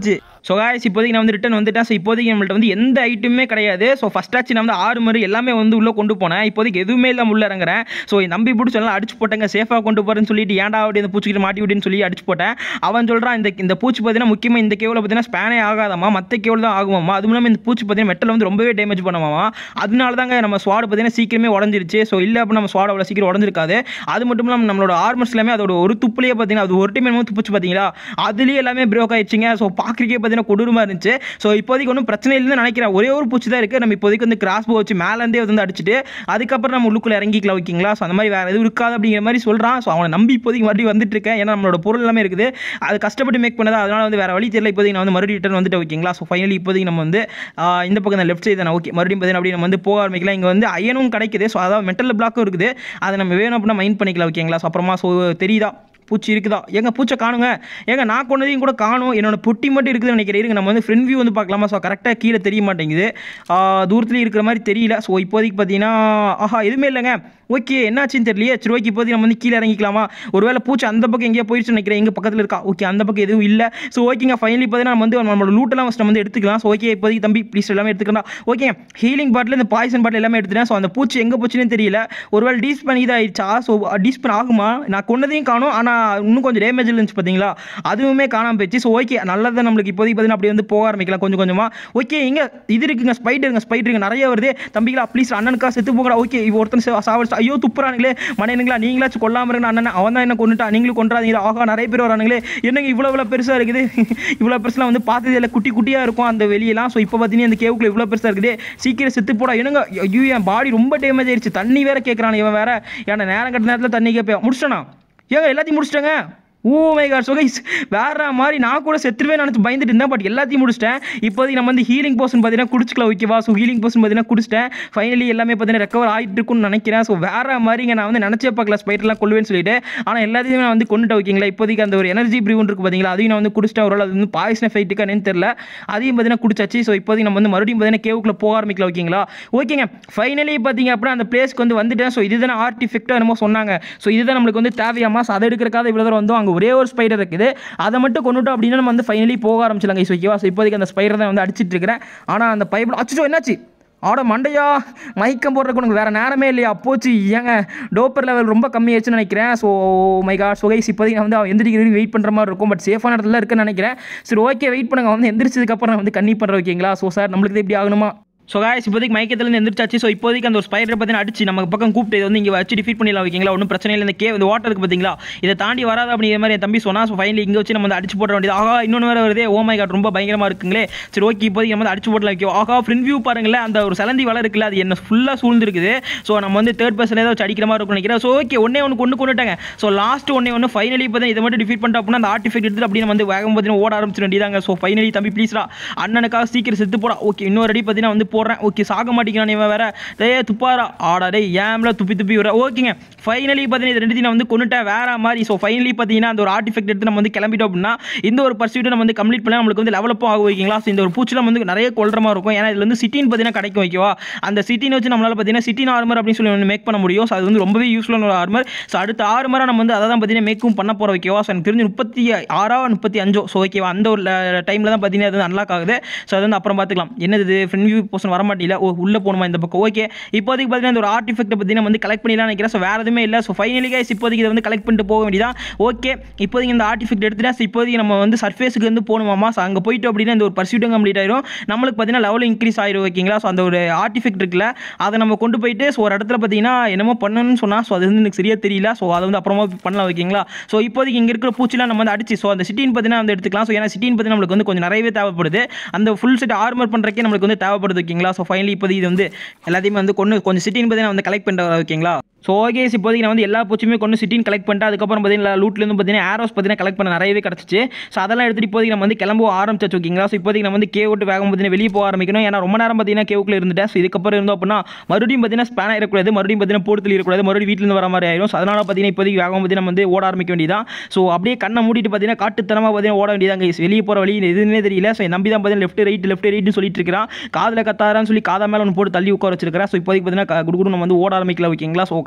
ஸோ காய்ஸ் இப்போதைக்கு நான் வந்து ரிட்டன் வந்துட்டேன் ஸோ இப்போதைக்கு நம்மள்ட்ட வந்து எந்த ஐட்டமே கிடையாது ஸோ ஃபஸ்ட் ஆச்சு நான் வந்து ஆறு மணி எல்லாமே வந்து உள்ளே கொண்டு போனேன் இப்போதைக்கு எதுவுமே இல்லாமல் உள்ள இறங்குறேன் ஸோ நம்பி பிடிச்சி எல்லாம் அடிச்சு போட்டேங்க சேஃபாக கொண்டு போகிறேன்னு சொல்லிட்டு ஏன்டா அப்படி இந்த பூச்சிக்கிட்ட மாட்டி விடுன்னு சொல்லி அடிச்சு போட்டேன் அவன் சொல்கிறான் இந்த இந்த பூச்சி பார்த்தீங்கன்னா முக்கியமாக இந்த கேவில் பார்த்தீங்கன்னா ஸ்பேனே ஆகாதாமா மற்ற கேவில் தான் ஆகுமாமா அதுவும் இல்லாமல் இந்த பூச்சி பார்த்தீங்கன்னா மெட்டல் வந்து ரொம்பவே டேமேஜ் பண்ணுவாமா அதனால தாங்க நம்ம ஸ்வாடு பார்த்தீங்கன்னா சீக்கிரமே உடஞ்சிருச்சு ஸோ இல்லை அப்போ நம்ம ஸ்வாட் அவ்வளோ சீக்கிரம் உடஞ்சிருக்காது அது மட்டும் இல்லாமல் நம்மளோட ஆர்மர்ஸ் எல்லாமே அதோட ஒரு துப்புலேயே பார்த்தீங்கன்னா அது ஒரு டைம் என்னமோ துப்புச்சு பார்த்தீங்களா அதுலேயே எல்லாமே பிரேக் ஆயிடுச்சுங்க ஸோ பார்க்குறக்கே பார்த்தீங்கன்னா கொடூரமாக இருந்துச்சு ஸோ இப்போதைக்கு ஒன்றும் பிரச்சனை இல்லைன்னு நினைக்கிறேன் ஒரே ஒரு பூச்சி தான் இருக்குது நம்ம இப்போதைக்கு வந்து கிராஸ் போ வச்சு மேலேருந்தே வந்து அடிச்சுட்டு அதுக்கப்புறம் நம்ம உள்ளுக்குள்ளே இறங்கிக்கலாம் ஓகேங்களா ஸோ அந்த மாதிரி வேறு எதுவும் இருக்காது அப்படிங்கிற மாதிரி சொல்கிறான் ஸோ அவனை நம்பி இப்போதைக்கு மறுபடியும் வந்துட்டு இருக்கேன் ஏன்னா நம்மளோட பொருள் எல்லாமே இருக்குது அது கஷ்டப்பட்டு மேக் பண்ணதா அதனால வந்து வேறு வழி தெரியல இப்போதைக்கு நான் வந்து மறுபடியும் ரிட்டர்ன் வந்துட்டு ஓகேங்களா ஸோ ஃபைனலி இப்போதைக்கு நம்ம வந்து ஆஹ், இந்த பக்கம் இந்த லெஃப்ட் சைடு தானே ஓகே மறுபடியும் பார்த்தீங்கன்னா அப்படி நம்ம வந்து போக ஆரம்பிக்கலாம் இங்கே வந்து அயனும் கிடைக்குது ஸோ அதாவது மெட்டல் பிளாக்கும் இருக்குது அதை நம்ம வேணும் அப்படின்னா மைண்ட் பண்ணிக்கலாம் ஓகேங்களா ஸோ அப்புறமா ஸோ தெரியுதா பூச்சி இருக்குதா எங்க பூச்சை காணுங்க ஏங்க நான் கொண்டதையும் கூட காணும் என்னோட பொட்டி மட்டும் இருக்குதுன்னு நினைக்கிறேன் இருங்க நம்ம வந்து ஃப்ரண்ட் வியூ வந்து பார்க்கலாமா ஸோ கரெக்டாக கீழே தெரிய மாட்டேங்குது தூரத்துலேயும் இருக்கிற மாதிரி தெரியல ஸோ இப்போதைக்கு பார்த்தீங்கன்னா ஆஹா எதுவுமே இல்லைங்க ஓகே என்னாச்சுன்னு தெரியலையே சரி ஓகே இப்போதைக்கு நம்ம வந்து கீழே இறங்கிக்கலாமா ஒருவேளை பூச்சி அந்த பக்கம் எங்கேயோ போயிடுச்சு நினைக்கிறேன் எங்கள் பக்கத்தில் இருக்கா ஓகே அந்த பக்கம் எதுவும் இல்லை ஸோ ஓகேங்க ஃபைனலி பார்த்தீங்கன்னா நம்ம வந்து நம்மளோட லூட்டெல்லாம் ஃபஸ்ட் நம்ம வந்து எடுத்துக்கலாம் ஸோ ஓகே இப்போதைக்கு தம்பி ப்ளீஸ் எல்லாமே எடுத்துக்கலாம் ஓகே ஹீலிங் பாட்டில் இந்த பாய்சன் பாட்டில் எல்லாமே எடுத்துட்டேன் ஸோ அந்த பூச்சி எங்கே போச்சுன்னு தெரியல ஒருவேளை டீஸ் பண்ணி இதாகிடுச்சா ஸோ டீஸ் பண்ண ஆகுமா நான் கொண்டதையும் காணும் ஆனால் இன்னும் கொஞ்சம் டேமேஜ் இருந்துச்சு பார்த்தீங்களா அதுவுமே காணாமல் போயிடுச்சு ஸோ ஓகே நல்லதான் நம்மளுக்கு இப்போதைக்கு பார்த்தீங்கன்னா அப்படி வந்து போக ஆரம்பிக்கலாம் கொஞ்சம் கொஞ்சமாக ஓகே இங்கே இது இருக்குங்க ஸ்பைடருங்க ஸ்பைடருங்க நிறைய வருது தம்பிகளா ப்ளீஸ் அண்ணனுக்கா செத்து போங்கடா ஓகே இவ ஒருத்தன் சா- சாவடிச்சு ஐயோ துப்புறானுங்களே மனையனுங்களா நீங்களாச்சும் கொல்லாம இருங்க அண்ணன் அவன் தான் என்ன கொண்டுட்டா நீங்களும் கொண்டாதீங்களா ஆகா நிறைய பேர் வரானுங்களே என்னங்க இவ்வளோ இவ்வளோ பெருசாக இருக்குது இவ்வளோ பெருசுலாம் வந்து பார்த்தது இல்லை குட்டி குட்டியாக இருக்கும் அந்த வெளியெல்லாம் ஸோ இப்போ பார்த்தீங்கன்னா இந்த கேவுக்குள்ள இவ்வளோ பெருசாக இருக்குது சீக்கிரம் செத்து போடா என்னங்க ஐயோ என் பாடி ரொம்ப டேமேஜ் ஆயிடுச்சு தண்ணி வேற கேட்குறான் இவன் வேற ஏன்னா நேரம் கட்ட நேரத்தில் தண்ணி கேட்பேன் முடிச்சிட்டானா ஏங்க எல்லாத்தையும் முடிச்சிட்டேங்க oh my god so guys வேற மாதிரி நான் கூட செத்துருவேன் நினச்சி பயந்துட்டு இருந்தேன் பட் எல்லாத்தையும் முடிச்சிட்டேன் இப்போதைக்கு நம்ம வந்து ஹீலிங் போர்ஷன் பார்த்தீங்கன்னா குடிச்சிக்கலாம் ஓகேவா ஸோ ஹீலிங் போர்ஷன் பார்த்தீங்கன்னா குடிச்சிட்டேன் ஃபைனலி எல்லாமே பார்த்தீங்கன்னா ரெக்கவர் ஆகிட்டு இருக்கும்னு நினைக்கிறேன் ஸோ வேற மாதிரிங்க நான் வந்து நினச்சே பார்க்கல ஸ்பைட்டர்லாம் கொள்வேன்னு சொல்லிட்டு ஆனால் எல்லாத்தையுமே நான் வந்து கொண்டுட்டு ஓகேங்களா இப்போதைக்கு அந்த ஒரு எனர்ஜி ப்ரீவன் இருக்கு பார்த்தீங்களா அதையும் நான் வந்து குடிச்சிட்டேன் ஒரு அது வந்து பாய்சன் ஃபைட்டுக்கு என்னன்னு தெரியல அதையும் பார்த்தீங்கன்னா குடிச்சாச்சு ஸோ இப்போதைக்கு நம்ம வந்து மறுபடியும் பார்த்தீங்கன்னா கேவுக்குள்ள போக ஆரம்பிக்கலாம் ஓகேங்களா ஓகேங்க ஃபைனலி பார்த்தீங்க அப்படின்னா அந்த பிளேஸ்க்கு வந்து வந்துட்டேன் ஸோ இதுதானே ஆர்டிஃபெக்டாக என்னமோ சொன்னாங்க ஸோ இதுதான் நம்மளுக்கு வந்து தேவையாமா ஸோ அதை எடுக்கிறக்காக இவ்வளோ தூரம் வந்தோம் அங்கே ஒரே ஒரு ஸ்பைடர் இருக்குது அதை மட்டும் கொண்டுட்டோம் அப்படின்னா நம்ம வந்து ஃபைனலி போக ஆரம்பிச்சிடலாம் கைஸ் ஓகேவா ஸோ இப்போதைக்கு அந்த ஸ்பைடர் தான் வந்து அடிச்சிட்டு இருக்கிறேன் ஆனால் அந்த பைப்பில் அச்சோ என்னாச்சு ஆட மண்டையா மயக்கம் போடுறதுக்கு உனக்கு வேறு நேரமே இல்லையா போச்சு ஏங்க டோப்பர் லெவல் ரொம்ப கம்மியாச்சுன்னு நினைக்கிறேன் so my god so guys இப்போதைக்கு நான் வந்து அவன் எந்திரிக்கிற வெயிட் பண்ணுற மாதிரி இருக்கும் பட் சேஃபான இடத்துல இருக்குன்னு நினைக்கிறேன் சரி ஓகே வெயிட் பண்ணுங்க அவன் வந்து எந்திரிச்சதுக்கப்புறம் நான் வந்து கண்ணி பண்ணுறேன் ஓகேங்களா ஸோ சார் நம்மளுக்கு இது இப்படி ஆகணுமா ஸோ காய்ஸ் இப்போதைக்கு மயக்கத்துலேருந்து எந்திரிச்சாச்சு ஸோ இப்போதைக்கு அந்த ஒரு ஸ்பைடரை பார்த்தீங்கன்னா அடிச்சு நம்ம பக்கம் கூப்பிட்டு இதை வந்து இங்கே வச்சு டிஃபீட் பண்ணிடலாம் ஓகேங்களா ஒன்றும் பிரச்சனை இல்லை இந்த கே இந்த வாட்டர் இருக்கு பார்த்தீங்களா இதை தாண்டி வராது அப்படிங்கிற மாதிரி என் தம்பி சொன்னா ஸோ ஃபைனலி இங்கே வச்சு நம்ம வந்து அடிச்சு போட வேண்டியது ஆகா இன்னொன்று வேறு வருதே ஓ மை காட் ரொம்ப பயங்கரமாக இருக்குங்களே சரி ஓகே இப்போதைக்கு நம்ம வந்து அடிச்சு போடலாம் வைக்கோ ஆகா ஃப்ரண்ட் வியூ பாருங்களேன் அந்த ஒரு சலந்தி வலை இருக்குல்ல அது என்ன ஃபுல்லாக சூழ்ந்துருக்குது ஸோ நம்ம வந்து தேர்ட் பர்சன் ஏதோ வச்சு அடிக்கிற மாதிரி இருக்கும் நினைக்கிறேன் ஸோ ஓகே ஒன்னே ஒன்று கொண்டு கொண்டுட்டாங்க ஸோ லாஸ்ட் ஒன்னே ஒன்று ஃபைனலி இப்போ தான் இதை மட்டும் டிஃபீட் பண்ணிட்டோம் அப்படின்னா அந்த ஆர்டிஃபெக்ட் எடுத்து அப்படி நம்ம வந்து வேகம் பார்த்தீங்கன்னா ஓட ஆரம்பிச்சிட வேண்டியதாங்க ஸோ ஃபைனலி தம்பி ப்ளீஸ்ரா அண்ணனுக்காக சீக்கிரம் செத்து போடா ஓகே இன்னொரு அடி பார்த்தீங்கன்னா வந்து போடுறேன் ஓகே சாக மாட்டேங்கிறான் இவன் வேற டே துப்பாரா ஆடா டே ஏம்ல துப்பி துப்பி வர ஓகேங்க ஃபைனலி பார்த்தீங்கன்னா இது ரெண்டுத்தையும் நான் வந்து கொண்டுட்டேன் வேற மாதிரி ஸோ ஃபைனலி பார்த்தீங்கன்னா அந்த ஒரு ஆர்டிஃபெக்ட் எடுத்து நம்ம வந்து கிளம்பிட்டோம் அப்படின்னா இந்த ஒரு பர்சியூட்டை நம்ம வந்து கம்ப்ளீட் பண்ணால் நம்மளுக்கு வந்து லெவலப்பும் ஆகும் ஓகேங்களா ஸோ இந்த ஒரு பூச்சிலாம் வந்து நிறைய கொள்ற மாதிரி இருக்கும் ஏன்னா இதுல வந்து சிட்டின்னு பார்த்தீங்கன்னா கிடைக்கும் ஓகேவா அந்த சிட்டினை வச்சு நம்மளால பார்த்தீங்கன்னா சிட்டின் ஆர்மர் அப்படின்னு சொல்லி ஒன்று மேக் பண்ண முடியும் ஸோ அது வந்து ரொம்பவே யூஸ்ஃபுல்லான ஒரு ஆர்மர் ஸோ அடுத்த ஆர்மராக நம்ம வந்து அதை தான் பார்த்தீங்கன்னா மேக்கும் பண்ண போகிறோம் ஓகேவா ஸோ எனக்கு தெரிஞ்சு முப்பத்தி ஆறா முப்பத்தி அஞ்சோ ஸோ ஓகேவா அந்த ஒரு டைமில் தான் பார்த்தீங்கன்னா அது அன்லாக் ஆகுது ஸோ அது வந்து அப்புறம் பார்த்துக்கலாம் என்னது இது ஃப்ரெண்ட் வியூ போர்ஷன் வர மாட்டேல ஓ உள்ளே போகணுமா இந்த பக்கம் ஓகே இப்போதைக்கு பார்த்தீங்கன்னா இந்த ஒரு ஆர்டிஃபெக்ட்டை பற்றி நம்ம வந்து கலெக்ட் பண்ணிடலாம் நினைக்கிறேன் ஸோ வேறு எதுவுமே இல்லை ஸோ ஃபைனலி கைஸ் இப்போதைக்கு இதை வந்து கலெக்ட் பண்ணிட்டு போக வேண்டியதான் ஓகே இப்போதைக்கு இந்த ஆர்டிஃபெக்ட் எடுத்துட்டா ஸோ இப்போதைக்கு நம்ம வந்து சர்ஃபேஸுக்கு வந்து போகணுமாமா ஸோ அங்கே போயிட்டு அப்படின்னா இந்த ஒரு பர்சியூட்டும் கம்ப்ளீட் ஆயிரும் நம்மளுக்கு பார்த்தீங்கன்னா லெவல் இன்க்ரீஸ் ஆயிரும் ஓகேங்களா ஸோ அந்த ஒரு ஆர்டிஃபெக்ட் இருக்குல்ல அதை நம்ம கொண்டு போயிட்டு ஸோ ஒரு இடத்துல பார்த்தீங்கன்னா என்னமோ பண்ணணும்னு சொன்னால் ஸோ அது வந்து எனக்கு சரியாக தெரியல ஸோ அதை வந்து அப்புறமா பண்ணலாம் ஓகேங்களா ஸோ இப்போதைக்கு இங்கே இருக்கிற பூச்சிலாம் நம்ம வந்து அடிச்சு ஸோ அந்த சிட்டின்னு பார்த்தீங்கன்னா வந்து எடுத்துக்கலாம் ஸோ ஏன்னா சிட்டின்னு பார்த்தீங்கன்னா நம்மளுக்கு வந்து கொஞ்சம் நிறையவே தேவைப்படுது அந்த ஃபுல் செட் ஆர்மர் பண்ணுறக்கே நம்மளுக்கு வந்து தேவைப்படுது ஓகேங்களா ஸோ ஃபைனலி இப்போதைக்கு இது வந்து எல்லாத்தையுமே வந்து கொண்டு கொஞ்சம் சிட்டின்னு பார்த்தீங்கன்னா வந்து கலெக்ட் பண்ணுற ஓகேங்களா ஸோ ஓகே இப்போதைக்கு நான் வந்து எல்லா பூச்சியுமே கொண்டு சிட்டின் கலெக்ட் பண்ணிட்டு அதுக்கப்புறம் பார்த்தீங்கன்னா லூட்லேருந்து பார்த்தீங்கன்னா ஆரோஸ் பார்த்தீங்கன்னா கலெக்ட் பண்ண நிறையவே கிடச்சிச்சு ஸோ அதெல்லாம் எடுத்துகிட்டு இப்போதைக்கு நம்ம வந்து கிளம்ப ஆரம்பிச்சு ஓகேங்களா ஸோ இப்போதைக்கு நம்ம வந்து கே விட்டு வேகம் பார்த்தீங்கன்னா வெளியே போக ஆரம்பிக்கணும் ஏன்னா ரொம்ப நேரம் பார்த்தீங்கன்னா கேவுக்குள்ள இருந்துட்டேன் ஸோ இதுக்கப்புறம் இருந்தோம் அப்படின்னா மறுபடியும் பார்த்தீங்கன்னா ஸ்பேன் ஆகிடக்கூடாது மறுபடியும் பார்த்தீங்கன்னா போர்த்தில் இருக்கக்கூடாது மறுபடியும் வீட்டிலேருந்து வர மாதிரி ஆயிரும் ஸோ அதனால் பார்த்தீங்கன்னா இப்போதைக்கு வேகம் பார்த்தீங்கன்னா நம்ம வந்து ஓட ஆரம்பிக்க வேண்டியதான் ஸோ அப்படியே கண்ணை மூடிட்டு பார்த்தீங்கன்னா காட்டுத்தனமாக பார்த்தீங்கன்னா ஓட வேண்டியதாங்க வெளியே போகிற வழி எதுவுமே தெரியல ஸோ நம்பி தான் பார்த்தீங்கன்னா லெஃப்ட் ரைட் லெஃப்ட் ரைட்னு சொல்லிட்டு இருக்கிறான் காதில் கத்தாரான்னு சொல்லி காதா மேலே ஒன்று போட்டு தள்ளி உட்கார வச்சிருக்கிறேன் ஸோ இப்போதைக்கு பார்த்தீங்கன்னா குடுகுடு நம்ம வந்து ஓட ஆரம்பிக்கல ஓகேங்களா ஸோ கரெக்டாக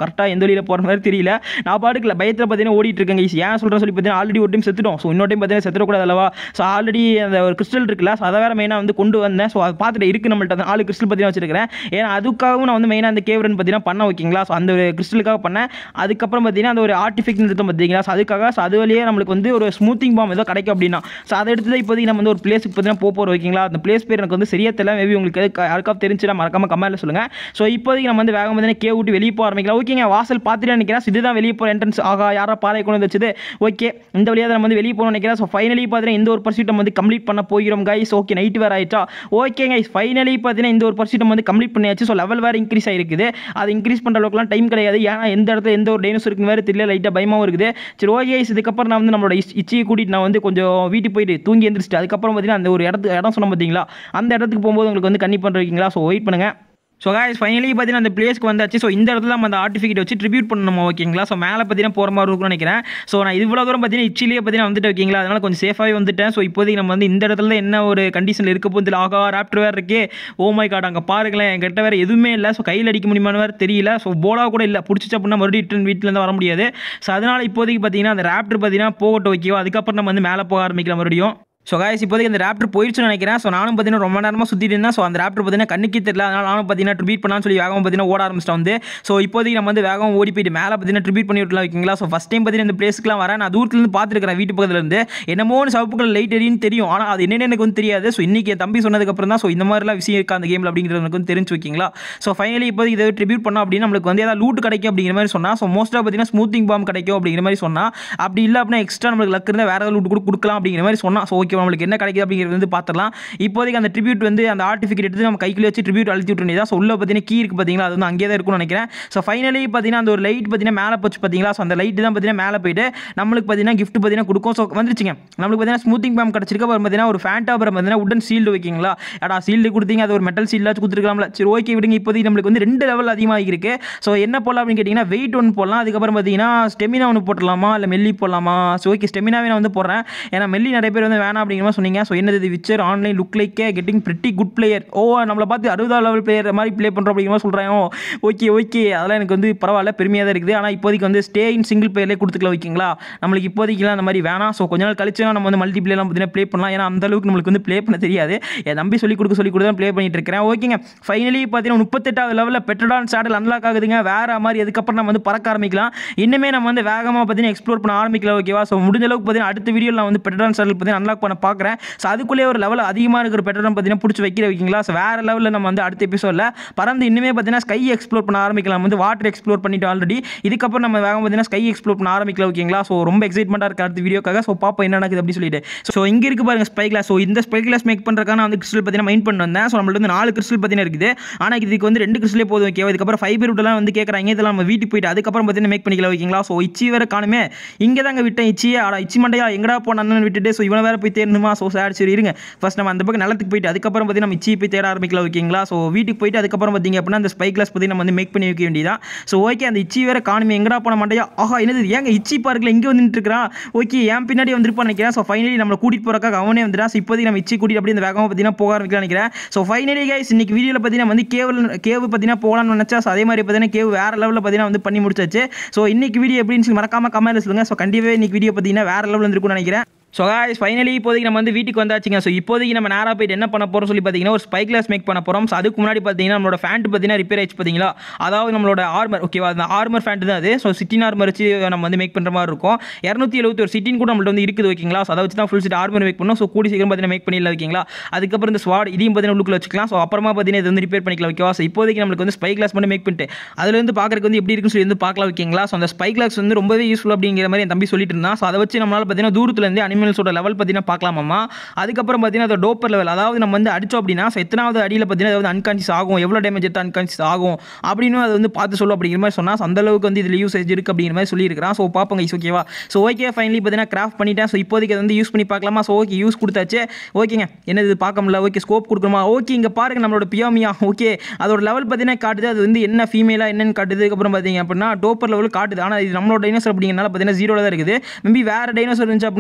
கரெக்டாக எந்த வழியில் போகிற மாதிரி தெரியல நான் பாட்டுக்கல பயத்தில் பார்த்தீங்கன்னா ஓடிட்டு இருக்கேன் guys. ஏன் சொல்கிறேன் சொல்லி பார்த்தீங்கன்னா ஆல்ரெடி ஒரு டைம் செத்துட்டோம் ஸோ இன்னொரு டைம் பார்த்தீங்கன்னா செத்துடக்கூடாது அல்லவா ஸோ ஆல்ரெடி அந்த ஒரு கிறிஸ்டல் இருக்குல்ல ஸோ அதை வேறு மெயினாக வந்து கொண்டு வந்தேன் ஸோ அதை பார்த்துட்டு இருக்கு நம்மள்ட்ட அந்த நாலு கிறிஸ்டல் பார்த்தீங்கன்னா வச்சிருக்கிறேன் ஏன்னா அதுக்காகவும் நான் வந்து மெயினாக அந்த கேவ் ரன் பார்த்தீங்கன்னா பண்ண ஓகேங்களா ஸோ அந்த ஒரு கிறிஸ்டலுக்காக பண்ணேன் அதுக்கப்புறம் பார்த்தீங்கன்னா அந்த ஒரு ஆர்டிஃபிக்ட் இருக்கும் பார்த்தீங்களா ஸோ அதுக்காக ஸோ அது வழியே நம்மளுக்கு வந்து ஒரு ஸ்மூத்திங் பாம் ஏதோ கிடைக்கும் அப்படின்னா ஸோ அதை எடுத்து தான் இப்போதைக்கு நம்ம வந்து ஒரு பிளேஸுக்கு பார்த்தீங்கன்னா போக போகிறோம் ஓகேங்களா அந்த பிளேஸ் பேர் எனக்கு வந்து சரியா தெரியல மேபி உங்களுக்கு எதுக்கு யாருக்காவது தெரிஞ்சுனா மறக்காம கமெண்ட்ல சொல்லுங்க ஸோ இப்போதைக்கு நம்ம வந்து வேகம் பார்த்தீங்கன்னா கே விட்டு வெளியே போக ஆரம்பிக்கலாம் ஓகேங்க வாசல் பார்த்துட்டு நினைக்கிறேன் So இதுதான் வெளியே போகிற என்ட்ரன்ஸ் ஆகா யாரா பாறை கொண்டு வந்து வச்சது ஓகே இந்த வழியாக நம்ம வந்து வெளியே போகணும்னு நினைக்கிறேன் ஸோ ஃபைனலி பார்த்தீங்கன்னா இந்த ஒரு பர்சீட் நம்ம வந்து கம்ப்ளீட் பண்ண போகிறோம் கைஸ் ஓகே நைட் வேறு ஆயிட்டா ஓகே கைஸ் ஃபைனலி பார்த்தீங்கன்னா இந்த ஒரு பர்சீட் நம்ம வந்து கம்ப்ளீட் பண்ணியாச்சு ஸோ லெவல் வேறு இன்க்ரீஸ் ஆயிருக்குது அது இன்க்ரீஸ் பண்ணுற அளவுக்குலாம் டைம் கிடையாது ஏன்னா எந்த இடத்துல எந்த ஒரு டைனோஸ் இருக்குன்னு வேறு தெரியல லைட்டாக பயமாகவும் இருக்குது சரி ஓகே guys, இதுக்கப்புறம் நான் வந்து நம்மளோட இச்- இச்சியை கூட்டிட்டு நான் வந்து கொஞ்சம் வீட்டுக்கு போயிட்டு தூங்கி எந்திரிச்சிட்டு அதுக்கப்புறம் பார்த்தீங்கன்னா அந்த ஒரு இடத்து இடம் சொன்னோம் பார்த்தீங்களா அந்த இடத்துக்கு போகும்போது உங்களுக்கு வந்து கண்ணி பண்ணுறீங்களா ஸோ வெயிட் பண்ணுங்கள் ஸோ guys ஃபைனலி பார்த்தீங்கன்னா அந்த பிளேஸ்க்கு வந்தாச்சு ஸோ இந்த இடத்துல நம்ம அந்த ஆர்டிஃபிகேட் வச்சு ட்ரிபியூட் பண்ணணும் ஓகேங்களா ஸோ மேலே பார்த்தீங்கன்னா போகிற மாதிரி இருக்கும்னு நினைக்கிறேன் ஸோ நான் இவ்வளோ தூரம் பார்த்தீங்கன்னா இச்சிலேயே பார்த்தீங்கன்னா வந்துட்டு ஓகேங்களா அதனால் கொஞ்சம் சேஃபாகவே வந்துட்டேன் ஸோ இப்போதைக்கு நம்ம வந்து இந்த இடத்துல தான் என்ன ஒரு கண்டிஷனில் இருக்க போகுது ஆகா ராப்டர் வேறு இருக்கே ஓ மை காட் அங்கே பாருங்களேன் என்கிட்ட வேறு எதுவுமே இல்லை ஸோ கையில் அடிக்க முடியுமான்னு வேறு தெரியல ஸோ போலா கூட இல்லை பிடிச்சிச்சு அப்படின்னா மறுபடியும் ரிட்டன் வீட்டிலேருந்து வர முடியாது ஸோ அதனால் இப்போதைக்கு பார்த்தீங்கன்னா அந்த ராப்டர் பார்த்தீங்கன்னா போகட்டும் ஓகேவா அதுக்கப்புறம் நம்ம வந்து மேலே போக ஆரம்பிக்கலாம் மறுபடியும் ஸோ காய்ஸ் இப்போதைக்கு அந்த ராப்டர் போயிடுச்சுன்னு நினைக்கிறேன் ஸோ நானும் பார்த்தீங்கன்னா ரொம்ப நேரமாக சுற்றிட்டு இருந்தேன் ஸோ அந்த ராப்டர் பார்த்தீங்கன்னா கண்ணுக்கு தெரியல அதனால் நானும் பார்த்தீங்கன்னா ட்ரிபீட் பண்ணலாம்னு சொல்லி வேகம் பார்த்தீங்கன்னா ஓட ஆரம்பிச்சிட்டேன் வந்து ஸோ இப்போதைக்கு நம்ம வந்து வேகம் ஓடி போயிட்டு மேலே பார்த்தீங்கன்னா ட்ரிபீட் பண்ணி விட்டுலாம் வைக்கிங்களா ஸோ ஃபஸ்ட் டைம் பார்த்தீங்கன்னா இந்த பிளேஸ்க்குலாம் வரேன் நான் தூரத்துலேருந்து பார்த்துருக்கேன் வீட்டு பக்கத்துல இருந்து என்னமோ ஒரு சவப்பு கலர் லைட் எரியுன்னு தெரியும் ஆனால் அது என்னென்னு எனக்கு வந்து தெரியாது ஸோ இன்றைக்கி என் தம்பி சொன்னதுக்கப்புறம் தான் ஸோ இந்த மாதிரிலாம் விஷயம் இருக்கா அந்த கேமில் அப்படிங்கிறது எனக்கு வந்து தெரிஞ்சு வைக்கிங்களா ஸோ ஃபைனலி இப்போதைக்கு இதை ட்ரிபியூட் பண்ணோம் அப்படின்னா நம்மளுக்கு வந்து ஏதாவது லூட் கிடைக்கும் அப்படிங்கிற மாதிரி சொன்னால் ஸோ மோஸ்ட்டாக பார்த்தீங்கன்னா ஸ்மூத்திங் பாம் கிடைக்கும் அப்படிங்கிற மாதிரி சொன்னால் அப்படி இல்லை அப்படின்னா எக்ஸ்ட்ரா நம்மளுக்கு லக் இருந்தால் வேறு ஏதாவது லூட் கூட கொடுக்கலாம் அப்படிங்கிற மாதிரி சொன்னால் ஸோ ஓகே நம்மளுக்கு என்ன கிடைக்குது அப்படிங்கிறது வந்து பார்த்துடலாம் இப்போதைக்கு அந்த ட்ரிபியூட் வந்து அந்த ஆர்டிஃபிகேட் எடுத்து நம்ம கைக்குள்ளே வச்சு ட்ரிபியூட் அழுத்தி விட்டு தான் ஸோ உள்ள பார்த்தீங்கன்னா கீ இருக்கு பார்த்தீங்களா அது வந்து அங்கேயே தான் இருக்கும்னு நினைக்கிறேன் ஸோ ஃபைனலி பார்த்தீங்கன்னா அந்த ஒரு லைட் பார்த்தீங்கன்னா மேலே போச்சு பார்த்தீங்களா ஸோ அந்த லைட் தான் பார்த்தீங்கன்னா மேலே போயிட்டு நம்மளுக்கு பார்த்தீங்கன்னா gift பார்த்தீங்கன்னா கொடுக்கும் ஸோ வந்துருச்சுங்க நம்மளுக்கு பார்த்தீங்கன்னா ஸ்மூத்திங் பேம் கிடச்சிருக்கு அப்புறம் பார்த்தீங்கன்னா ஒரு ஃபேண்டா அப்புறம் பார்த்தீங்கன்னா உடன் சீல்டு வைக்கிங்களா அடா சீல்டு கொடுத்தீங்க அது ஒரு மெட்டல் சீல்டாச்சும் கொடுத்துருக்கலாம்ல சரி ஓகே விடுங்க இப்போதைக்கு நம்மளுக்கு வந்து ரெண்டு லெவல் அதிகமாக இருக்கு ஸோ என்ன போடலாம் அப்படின்னு கேட்டிங்கன்னா வெயிட் ஒன்று போடலாம் அதுக்கப்புறம் பார்த்தீங்கன்னா ஸ்டெமினா ஒன்று போட்டுடலாமா இல்லை மெல்லி போடலாமா ஸோ ஓகே ஸ்டெமினாவே நான் வந்து போடுறேன் ஏன்னா மெல்லி நிறைய பேர் வந்து வேணாம் அப்படிங்கிற மாதிரி சொன்னீங்க ஸோ என்னது இது விச்சர் ஆன்லைன் லுக் லைக்கே getting pretty good player oh நம்மளை பார்த்து அறுபதாவது லெவல் பிளேயர் மாதிரி ப்ளே பண்ணுறோம் அப்படிங்கிற மாதிரி சொல்கிறேன் ஓகே ஓகே அதெல்லாம் எனக்கு வந்து பரவாயில்ல பெருமையாக தான் இருக்குது ஆனால் இப்போதைக்கு வந்து ஸ்டே இன் சிங்கிள் பிளேயர்லேயே கொடுத்துக்கலாம் ஓகேங்களா நம்மளுக்கு இப்போதைக்குலாம் அந்த மாதிரி வேணாம் ஸோ கொஞ்ச நாள் கழிச்சு நம்ம வந்து மல்டி பிளேலாம் பார்த்தீங்கன்னா ப்ளே பண்ணலாம் ஏன்னா அந்த அளவுக்கு நம்மளுக்கு வந்து ப்ளே பண்ண தெரியாது என் தம்பி சொல்லி கொடுக்க சொல்லி கொடுத்து தான் ப்ளே பண்ணிட்டு இருக்கிறேன் ஓகேங்க ஃபைனலி பார்த்தீங்கன்னா முப்பத்தெட்டாவது லெவலில் பெட்ரோடான் சேடல் அன்லாக் ஆகுதுங்க வேற மாதிரி அதுக்கப்புறம் நம்ம வந்து பறக்க ஆரம்பிக்கலாம் இன்னுமே நம்ம வந்து வேகமாக பார்த்தீங்கன்னா எக்ஸ்ப்ளோர் பண்ண ஆரம்பிக்கலாம் ஓகேவா ஸோ முடிஞ்ச அளவுக்கு பார்த்தீங்கன்னா அடுத்த வீடியோ நான் வந்து பெட்ரோடான் சேடல் பார்த்தீங்கன்னா அன்லாக் பண்ண பார்க்குறேன் ஸோ அதுக்குள்ளே ஒரு லெவல் அதிகமாக இருக்கிற பெட்ரோடான் பார்த்தீங்கன்னா பிடிச்சி வைக்கிற வைக்கிங்களா ஸோ வேற லெவலில் நம்ம வந்து அடுத்த எபிசோடில் பறந்து இன்னுமே பார்த்தீங்கன்னா ஸ்கை எக்ஸ்ப்ளோர் பண்ண ஆரம்பிக்கலாம் வந்து வாட்டர் எக்ஸ்ப்ளோர் பண்ணிட்டு ஆல்ரெடி இதுக்கப்புறம் நம்ம வேகம் பார்த்தீங்கன்னா ஸ்கை எக்ஸ்ப்ளோர் பண்ண ஆரம்பிக்கலாம் ஓகேங்களா ஸோ ரொம்ப எக்ஸைட்மெண்ட்டாக இருக்கு அடுத்த வீடியோக்காக ஸோ பாப்பா என்ன நடக்குது அப்படி சொல்லிட்டு ஸோ இங்கே இருக்கு பாருங்க ஸ்பை கிளாஸ் ஸோ இந்த ஸ்பை கிளாஸ் மேக் பண்ணுறதுக்கான வந்து கிறிஸ்டல் பார்த்தீங்கன்னா மைண்ட் பண்ணி வந்தேன் ஸோ நம்மள்ட்ட வந்து நாலு கிறிஸ்டல் பார்த்தீங்கன்னா இருக்குது ஆனால் இதுக்கு வந்து ரெண்டு கிறிஸ்டலே போதும் ஓகேவா இதுக்கப்புறம் ஃபைபர் விட்டெல்லாம் வந்து கேட்குறாங்க இதெல்லாம் நம்ம வீட்டுக்கு போயிட்டு அதுக்கப்புறம் பார்த்தீங்கன்னா மேக் பண்ணிக்கலாம் ஓகேங்களா ஸோ இச்சி வேற காணுமே இங்கே தாங்க விட்டேன் இச்சியே ஆடா இச்சி மண்டையா எங்கடா போனான்னு விட்டுட்டு ஸோ இவனை வேற போய் தேடணுமா ஸோ சேட் சரி இருங்க ஃபர்ஸ்ட் நம்ம அந்த பக்கம் நிலத்துக்கு போயிட்டு அதுக்கப்புறம் பார்த்தீங்கன்னா நம்ம இச்சி போய் தேட ஆரம்பிக்கலாம் ஓகேங்களா ஸோ வீட்டுக்கு போயிட்டு அதுக்கப்புறம் பார்த்தீங்க அப்படின்னா அந்த ஸ்பை கிளாஸ் பற்றி நம்ம வந்து மேக் பண்ணி வைக்க வேண்டியதான் ஸோ ஓகே அந்த இச்சி வேற காணுமே எங்கடா போன மாட்டையா ஆஹா என்னது ஏங்க இச்சி பார்க்கல இங்கே வந்து நின்றுக்கிறான் ஓகே என் பின்னாடி வந்திருப்பான்னு நினைக்கிறேன் ஸோ ஃபைனலி நம்மளை கூட்டிட்டு போறக்காக அவனே வந்துட்டான் ஸோ இப்போதைக்கு நம்ம இச்சி கூட்டிட்டு அப்படியே இந்த வேகமாக பார்த்தீங்கன்னா போக ஆரம்பிக்கலாம் நினைக்கிறேன் ஸோ ஃபைனலி கைஸ் இன்னைக்கு வீடியோவில் பார்த்தீங்கன்னா வந்து கேவல் கேவு பார்த்தீங்கன்னா போகலான்னு நினச்சா ஸோ அதே மாதிரி பார்த்தீங்கன்னா கேவ் வேற லெவலில் பார்த்தீங்கன்னா வந்து பண்ணி முடிச்சாச்சு ஸோ இன்னைக்கு வீடியோ எப்படின்னு சொல்லி மறக்காம கமெண்ட்ல சொல்லுங்க ஸோ கண்டிப்பாக இன்னைக்கு வீடியோ பார்த்தீங்கன்னா வேற லெவலில் இருக்கும்னு நினைக்கிறேன் ஸோ guys ஃபைனலி இப்போதைக்கு நம்ம வந்து வீட்டுக்கு வந்தாச்சுங்க ஸோ இப்போதைக்கு நம்ம நேராக போயிட்டு என்ன பண்ண போகிறோம் சொல்லி பார்த்தீங்கன்னா ஒரு ஸ்பை கிளாஸ் மேக் பண்ண போகிறோம் ஸோ அதுக்கு முன்னாடி பார்த்தீங்கன்னா நம்மளோட ஃபேண்ட் பார்த்தீங்கன்னா ரிப்பேர் ஆயிடுச்சு பார்த்தீங்களா அதாவது நம்மளோட ஆர்மர் ஓகேவா அந்த ஆர்மர் ஃபேண்ட் தான் அது ஸோ சிட்டின் ஆர்மர் வச்சு நம்ம வந்து மேக் பண்ணுற மாதிரி இருக்கும் இரநூத்தி எழுபத்தி ஒரு சிட்டின் கூட நம்மள்ட்ட வந்து இருக்குது ஓகேங்களா ஸோ அதை வச்சு தான் ஃபுல் சிட் ஆர்மர் மேக் பண்ணோம் ஸோ கூடி சீக்கிரம் பார்த்தீங்கன்னா மேக் பண்ணிடல ஓகேங்களா அதுக்கப்புறம் இந்த ஸ்வாட் இதையும் பார்த்தீங்கன்னா உள்ளுக்குள்ள வச்சுக்கலாம் ஸோ அப்புறமா பார்த்தீங்கன்னா இது வந்து ரிப்பேர் பண்ணிக்கலாம் ஓகேவா ஸோ இப்போதைக்கு நம்மளுக்கு வந்து ஸ்பை கிளாஸ் மட்டும் மேக் பண்ணிட்டு அதுலேருந்து பார்க்கறதுக்கு வந்து எப்படி இருக்குன்னு சொல்லி வந்து பார்க்கலாம் ஓகேங்களா ஸோ அந்த ஸ்பை கிளாஸ் வந்து ரொம்பவே யூஸ்ஃபுல் அப்படிங்கிற மாதிரி என் தம்பி சொல்லிட்டு இருந்தான் ஸோ அதை வச்சு நம்மளால் பார்த்தீங்கன்னா தூரத்துலேருந்து அனிமல்ஸோட லெவல் பார்த்தீங்கன்னா பார்க்கலாமாமா அதுக்கப்புறம் பார்த்தீங்கன்னா அது டோப்பர் லெவல் அதாவது நம்ம வந்து அடிச்சோம் அப்படின்னா so எத்தனாவது அடியில் பார்த்தீங்கன்னா அது வந்து அன்கான்சியஸ் ஆகும் எவ்வளோ டேமேஜ் எடுத்து அன்கான்சியஸ் ஆகும் அப்படின்னு அது வந்து பார்த்து சொல்லும் அப்படிங்கிற மாதிரி சொன்னால் அந்த அளவுக்கு வந்து இதில் யூசேஜ் இருக்குது அப்படிங்கிற மாதிரி சொல்லியிருக்கிறான் ஸோ பார்ப்போங்க இஸ் ஓகேவா ஸோ ஓகே ஃபைனலி பார்த்தீங்கன்னா கிராஃப்ட் பண்ணிட்டேன் ஸோ இப்போதைக்கு அதை வந்து யூஸ் பண்ணி பார்க்கலாமா ஸோ ஓகே யூஸ் கொடுத்தாச்சு ஓகேங்க என்னது இது பார்க்க முடியல ஓகே ஸ்கோப் கொடுக்கணுமா ஓகே இங்கே பாருங்க நம்மளோட பியோமியா ஓகே அதோட லெவல் பார்த்தீங்கன்னா காட்டுது அது வந்து என்ன ஃபீமேலாக என்னன்னு காட்டுது அதுக்கப்புறம் பார்த்தீங்க அப்படின்னா டோப்பர் லெவல் காட்டுது ஆனால் இது நம்மளோட டைனோசர் அப்படிங்கிறனால பார்த்தீங்கன்னா ஜீரோவில் தான் இருக்குது மேபி வேறு டைனோசர் இருந்துச்சு அப்படின்னா அது வந்து எவ்வளோ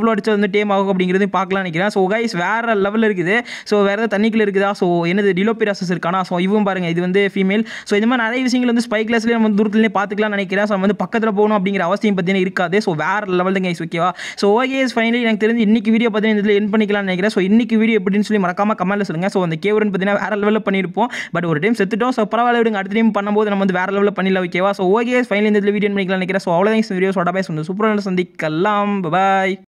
எவ்வளோ அடிச்சா வந்து டேம் ஆகும் அப்படிங்கிறது பார்க்கலாம் நினைக்கிறேன் ஸோ கைஸ் வேற லெவலில் இருக்குது ஸோ வேறு ஏதாவது தண்ணிக்குள்ள இருக்குதா ஸோ என்னது டிலோபிராசஸ் இருக்கானா ஸோ இவன் பாருங்க இது வந்து ஃபீமேல் ஸோ இந்த மாதிரி நிறைய விஷயங்கள் வந்து ஸ்பை கிளாஸ்லேயே நம்ம தூரத்துலேயே பார்த்துக்கலாம் நினைக்கிறேன் ஸோ நம்ம வந்து பக்கத்தில் போகணும் அப்படிங்கிற அவசியம் பார்த்தீங்கன்னா இருக்காது ஸோ வேற லெவல் கைஸ் ஓகேவா ஸோ ஓகே ஃபைனலி எனக்கு தெரிஞ்சு இன்னைக்கு வீடியோ பார்த்தீங்கன்னா இதில் என் பண்ணிக்கலாம்னு நினைக்கிறேன் ஸோ இன்னைக்கு வீடியோ எப்படின்னு சொல்லி மறக்காம கமெண்ட்ல சொல்லுங்க ஸோ அந்த கேவரன் பார்த்தீங்கன்னா வேற லெவலில் பண்ணியிருப்போம் பட் ஒரு டைம் செத்துட்டோம் ஸோ பரவாயில்ல விடுங்க அடுத்த டைம் பண்ணும்போது நம்ம வந்து வேற லெவலில் பண்ணிடலாம் ஓகேவா ஸோ ஓகே ஃபைனலி இந்த வீடியோ பண்ணிக்கலாம் நினைக்கிறேன் ஸோ அவ்வளோதான் வீடியோ சொட பேச வந்து சூப்பராக சந்திக்கலாம் பாய்